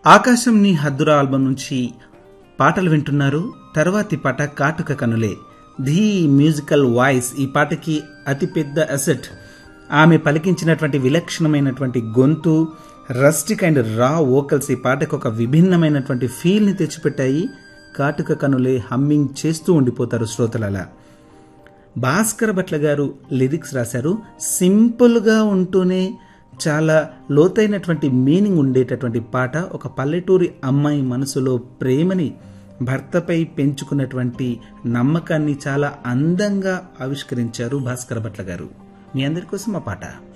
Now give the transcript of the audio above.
ఆకాశం నీ హద్దురా ఆల్బం నుంచి పాటలు వింటున్నారు తర్వాతి పాట కాటుక కనులే ధీ మ్యూజికల్ వాయిస్ ఈ పాటకి అతిపెద్ద అసెట్ ఆమె పలికించినటువంటి విలక్షణమైనటువంటి గొంతు రస్టిక్ అండ్ రా వోకల్స్ ఈ పాటకు ఒక విభిన్నమైనటువంటి ఫీల్ని తెచ్చిపెట్టాయి కాటుక కనులే హమ్మింగ్ చేస్తూ ఉండిపోతారు శ్రోతలలా భాస్కర్ భట్ల గారు లిరిక్స్ రాశారు సింపుల్గా ఉంటూనే చాలా లోతైనటువంటి మీనింగ్ ఉండేటటువంటి పాట ఒక పల్లెటూరి అమ్మాయి మనసులో ప్రేమని భర్తపై పెంచుకున్నటువంటి నమ్మకాన్ని చాలా అందంగా ఆవిష్కరించారు భాస్కర్ భట్ల గారు మీ అందరి కోసం ఆ పాట